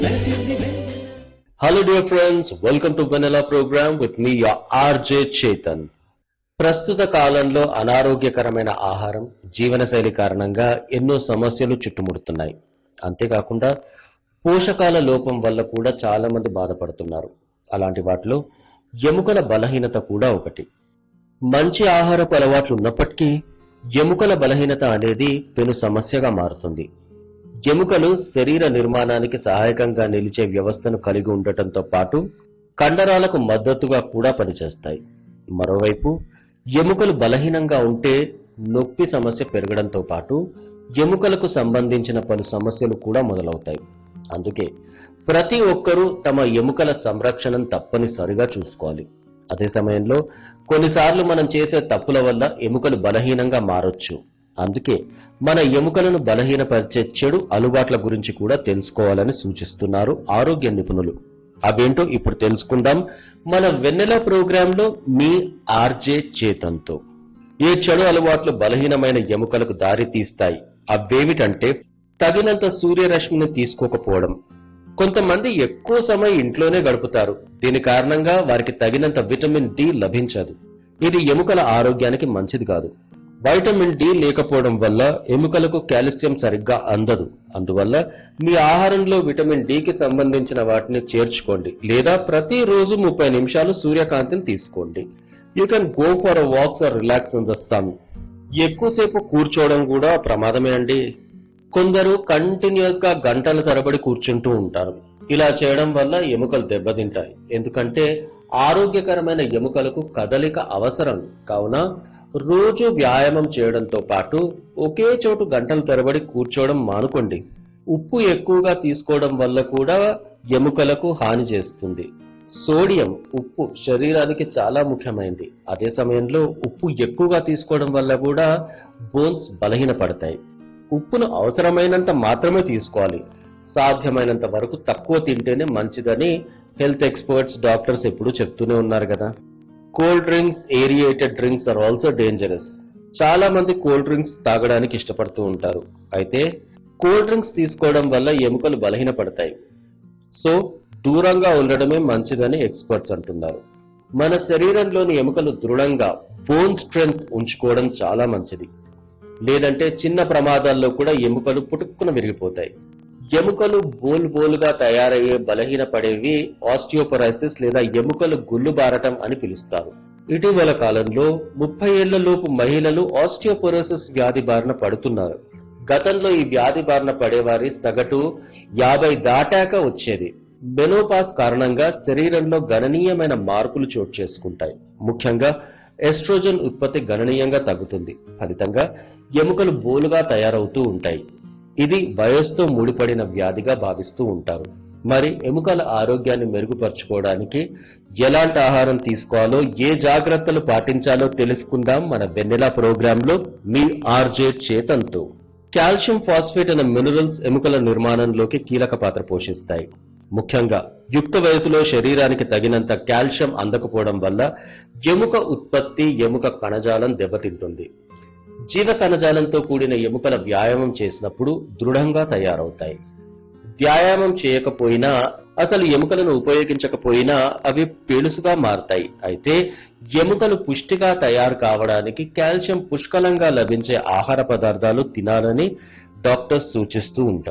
Hello dear friends, welcome to Vanilla program with me your RJ Chetan. ప్రస్తుత కాలంలో అనారోగ్యకరమైన ఆహారం జీవనశైలి కారణంగా ఎన్నో సమస్యలు చుట్టుముడుతున్నాయి అంతేకాకుండా పోషకాల లోపం వల్ల కూడా చాలా మంది బాధపడుతున్నారు అలాంటి వాటిలో ఎముకల బలహీనత కూడా ఒకటి మంచి ఆహారపు అలవాట్లు ఉన్నప్పటికీ ఎముకల బలహీనత అనేది పెను సమస్యగా మారుతుంది ఎముకలు శరీర నిర్మాణానికి సహాయకంగా నిలిచే వ్యవస్థను కలిగి ఉండటంతో పాటు కండరాలకు మద్దతుగా కూడా పనిచేస్తాయి మరోవైపు ఎముకలు బలహీనంగా ఉంటే నొప్పి సమస్య పెరగడంతో పాటు ఎముకలకు సంబంధించిన పలు సమస్యలు కూడా మొదలవుతాయి అందుకే ప్రతి ఒక్కరూ తమ ఎముకల సంరక్షణను తప్పనిసరిగా చూసుకోవాలి అదే సమయంలో కొన్నిసార్లు మనం చేసే తప్పుల వల్ల ఎముకలు బలహీనంగా మారొచ్చు అందుకే మన ఎముకలను బలహీనపరిచే చెడు అలవాట్ల గురించి కూడా తెలుసుకోవాలని సూచిస్తున్నారు ఆరోగ్య నిపుణులు అవేంటో ఇప్పుడు తెలుసుకుందాం మన వెన్నెల ప్రోగ్రాంలో మీ ఆర్జే చేతంతో ఈ చెడు అలవాట్లు బలహీనమైన ఎముకలకు దారి తీస్తాయి అవేమిటంటే తగినంత సూర్యరశ్మిని తీసుకోకపోవడం కొంతమంది ఎక్కువ సమయం ఇంట్లోనే గడుపుతారు దీని కారణంగా వారికి తగినంత విటమిన్ డి లభించదు ఇది ఎముకల ఆరోగ్యానికి మంచిది కాదు వైటమిన్ డి లేకపోవడం వల్ల ఎముకలకు కాల్షియం సరిగ్గా అందదు అందువల్ల మీ ఆహారంలో విటమిన్ డి కి సంబంధించిన వాటిని చేర్చుకోండి లేదా ప్రతిరోజు ముప్పై నిమిషాలు సూర్యకాంతిని తీసుకోండి you can go for a walks or relax in the sun ఎక్కువసేపు కూర్చోవడం కూడా ప్రమాదమే అండి కొందరు కంటిన్యూస్ గా గంటల తరబడి కూర్చుంటూ ఉంటారు ఇలా చేయడం వల్ల ఎముకలు దెబ్బతింటాయి ఎందుకంటే ఆరోగ్యకరమైన ఎముకలకు కదలిక అవసరం కావున రోజు వ్యాయామం చేయడంతో పాటు ఒకే చోటు గంటల తరబడి కూర్చోవడం మానుకోండి ఉప్పు ఎక్కువగా తీసుకోవడం వల్ల కూడా ఎముకలకు హాని చేస్తుంది సోడియం ఉప్పు శరీరానికి చాలా ముఖ్యమైనది అదే సమయంలో ఉప్పు ఎక్కువగా తీసుకోవడం వల్ల కూడా బోన్స్ బలహీనపడతాయి ఉప్పును అవసరమైనంత మాత్రమే తీసుకోవాలి సాధ్యమైనంత వరకు తక్కువ తింటేనే మంచిదని హెల్త్ ఎక్స్పర్ట్స్ డాక్టర్స్ ఎప్పుడూ చెప్తూనే ఉన్నారు కదా cold drinks aerated drinks are also dangerous చాలా మంది కోల్డ్ డ్రింక్స్ తాగడానికి ఇష్టపడుతూ ఉంటారు అయితే కోల్డ్ డ్రింక్స్ తీసుకోవడం వల్ల ఎముకలు బలహీనపడతాయి సో దూరంగా ఉండడమే మంచిదని ఎక్స్పర్ట్స్ అంటున్నారు మన శరీరంలోని ఎముకలు దృఢంగా బోన్ స్ట్రెంగ్త్ ఉంచుకోవడం చాలా మంచిది లేదంటే చిన్న ప్రమాదాల్లో కూడా ఎముకలు పుటుక్కున విరిగిపోతాయి ఎముకలు బోల్ బోలుగా తయారయ్యే బలహీనపడేవి ఆస్టియోపరైసిస్ లేదా ఎముకలు గుళ్ళు బారటం అని పిలుస్తారు ఇటీవల కాలంలో ముప్పై ఏళ్ల లోపు మహిళలు ఆస్టియోపొరోసిస్ వ్యాధి బారిన పడుతున్నారు గతంలో ఈ వ్యాధి బారిన పడేవారి సగటు యాభై దాటాక వచ్చేది మెనోపాస్ కారణంగా శరీరంలో గణనీయమైన మార్పులు చోటు చేసుకుంటాయి ముఖ్యంగా ఎస్ట్రోజన్ ఉత్పత్తి గణనీయంగా తగ్గుతుంది ఫలితంగా ఎముకలు బోలుగా తయారవుతూ ఉంటాయి ఇది వయస్సుతో ముడిపడిన వ్యాధిగా భావిస్తూ ఉంటారు మరి ఎముకల ఆరోగ్యాన్ని మెరుగుపరచుకోవడానికి ఎలాంటి ఆహారం తీసుకోవాలో ఏ జాగ్రత్తలు పాటించాలో తెలుసుకుందాం మన వెన్నెల ప్రోగ్రాంలో మీ ఆర్జే చేతంతో కాల్షియం ఫాస్ఫేట్ అనే మినరల్స్ ఎముకల నిర్మాణంలోకి కీలక పాత్ర పోషిస్తాయి ముఖ్యంగా యుక్త వయసులో శరీరానికి తగినంత కాల్షియం అందకపోవడం వల్ల ఎముక ఉత్పత్తి ఎముక కణజాలం దెబ్బతింటుంది జీవ కణజాలంతో కూడిన ఎముకల వ్యాయామం చేసినప్పుడు దృఢంగా తయారవుతాయి వ్యాయామం చేయకపోయినా అసలు ఎముకలను ఉపయోగించకపోయినా అవి పెలుసుగా మారతాయి అయితే ఎముకలు పుష్టిగా తయారు కావడానికి కాల్షియం పుష్కలంగా లభించే ఆహార పదార్థాలు తినాలని డాక్టర్స్ సూచిస్తూ ఉంటారు